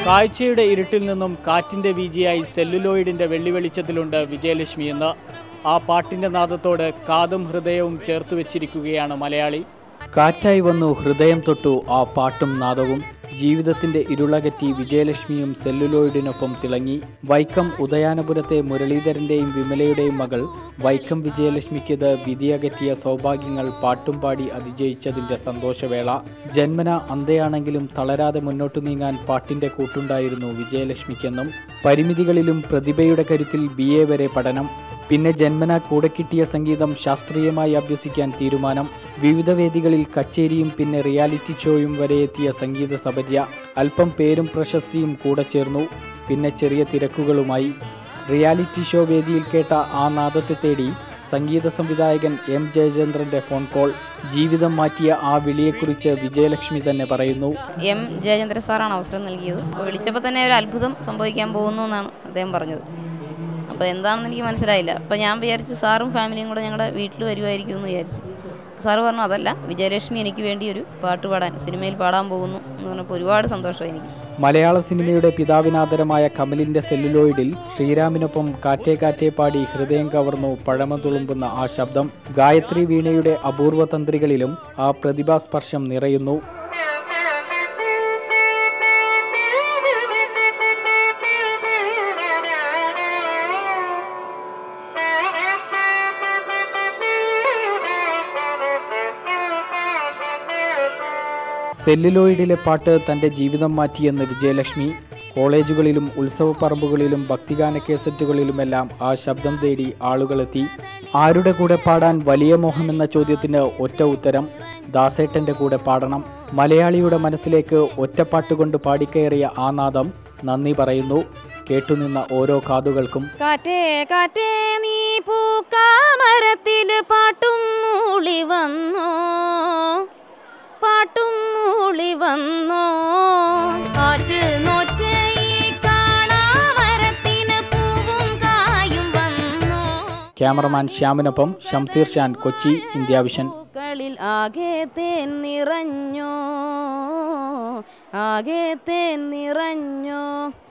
കാഴ്ചയുടെ ഇരുട്ടിൽ നിന്നും കാറ്റിന്റെ വീജിയായി സെല്ലുലോയിഡിന്റെ വെള്ളി വെളിച്ചത്തിലുണ്ട് വിജയലക്ഷ്മി എന്ന് ആ പാട്ടിന്റെ നാദത്തോട് കാതും ഹൃദയവും ചേർത്ത് വെച്ചിരിക്കുകയാണ് മലയാളി കാറ്റായി വന്നു ഹൃദയം തൊട്ടു ആ പാട്ടും നാദവും ജീവിതത്തിന്റെ ഇരുളകറ്റി വിജയലക്ഷ്മിയും സെല്ലുലോയിഡിനൊപ്പം തിളങ്ങി വൈക്കം ഉദയാനപുരത്തെ മുരളീധരന്റെയും വിമലയുടെയും മകൾ വൈക്കം വിജയലക്ഷ്മിക്കിത് വിധിയകറ്റിയ സൗഭാഗ്യങ്ങൾ പാട്ടും പാടി അതിജയിച്ചതിന്റെ സന്തോഷവേള ജന്മന അന്തയാണെങ്കിലും തളരാതെ മുന്നോട്ടു നീങ്ങാൻ പാട്ടിന്റെ കൂട്ടുണ്ടായിരുന്നു വിജയലക്ഷ്മിക്കെന്നും പരിമിതികളിലും പ്രതിഭയുടെ കരുത്തിൽ ബി എ വരെ പഠനം പിന്നെ ജന്മന കൂടെ കിട്ടിയ സംഗീതം ശാസ്ത്രീയമായി അഭ്യസിക്കാൻ തീരുമാനം വിവിധ വേദികളിൽ കച്ചേരിയും പിന്നെ റിയാലിറ്റി ഷോയും വരെ എത്തിയ സംഗീത സബര്യ അല്പം പേരും പ്രശസ്തിയും കൂടെ ചേർന്നു പിന്നെ ചെറിയ തിരക്കുകളുമായി റിയാലിറ്റി ഷോ വേദിയിൽ കേട്ട ആ നാദത്തെ തേടി സംഗീത സംവിധായകൻ എം ജയചന്ദ്രന്റെ ഫോൺ കോൾ ജീവിതം മാറ്റിയ ആ വിളിയെക്കുറിച്ച് വിജയലക്ഷ്മി തന്നെ പറയുന്നു എം ജയചന്ദ്ര സാറാണ് അവസരം നൽകിയത് അപ്പോൾ വിളിച്ചപ്പോൾ തന്നെ ഒരു അത്ഭുതം സംഭവിക്കാൻ പോകുന്നു എന്നാണ് അദ്ദേഹം പറഞ്ഞത് അപ്പോൾ എന്താണെന്ന് എനിക്ക് മനസ്സിലായില്ല അപ്പോൾ ഞാൻ വിചാരിച്ചു സാറും ഫാമിലിയും കൂടെ ഞങ്ങളുടെ വീട്ടിൽ വരുമായിരിക്കും എന്ന് വിചാരിച്ചു അപ്പോൾ സാറ് പറഞ്ഞു അതല്ല വിജയലക്ഷ്മി എനിക്ക് വേണ്ടി ഒരു പാട്ട് പാടാൻ സിനിമയിൽ പാടാൻ പോകുന്നു എന്ന് പറഞ്ഞപ്പോൾ ഒരുപാട് സന്തോഷമായി എനിക്ക് മലയാള സിനിമയുടെ പിതാവിനാദരമായ കമലിന്റെ സെല്ലുലോയിഡിൽ ശ്രീരാമിനൊപ്പം കാറ്റേ കാറ്റേ പാടി ഹൃദയം കവർന്നു പഴമ തുളുമ്പുന്ന ആ ശബ്ദം ഗായത്രി വീണയുടെ അപൂർവ തന്ത്രികളിലും ആ പ്രതിഭാസ്പർശം നിറയുന്നു സെല്ലുലോയിഡിലെ പാട്ട് തന്റെ ജീവിതം മാറ്റിയെന്ന് വിജയലക്ഷ്മി കോളേജുകളിലും ഉത്സവപ്പറമ്പുകളിലും ഭക്തിഗാന കേസറ്റുകളിലുമെല്ലാം ആ ശബ്ദം തേടി ആളുകളെത്തി ആരുടെ കൂടെ പാടാൻ വലിയ മോഹമെന്ന ചോദ്യത്തിന് ഒറ്റ ഉത്തരം ദാസേട്ടന്റെ കൂടെ പാടണം മലയാളിയുടെ മനസ്സിലേക്ക് ഒറ്റപ്പാട്ടുകൊണ്ട് പാടിക്കയറിയ ആ നാദം നന്ദി പറയുന്നു കേട്ടുനിന്ന ഓരോ കാതുകൾക്കും കാറ്റേ കാറ്റേ നീ പൂക്കാമരത്തിൽ പാട്ടും മൂളി വന്നോ പാട്ടും മൂളി വന്നോ കാറ്റ് നോറ്റ് ഈ കാണാമരത്തിന് പൂവും കായും വന്നോ ക്യാമറമാൻ ശ്യാമിനൊപ്പം ഷംസീർ ഷാൻ കൊച്ചി ഇന്ത്യ വിഷൻ പൂക്കളിൽ ആകെ തേൻ നിറഞ്ഞോ ആകെ തേൻ നിറഞ്ഞോ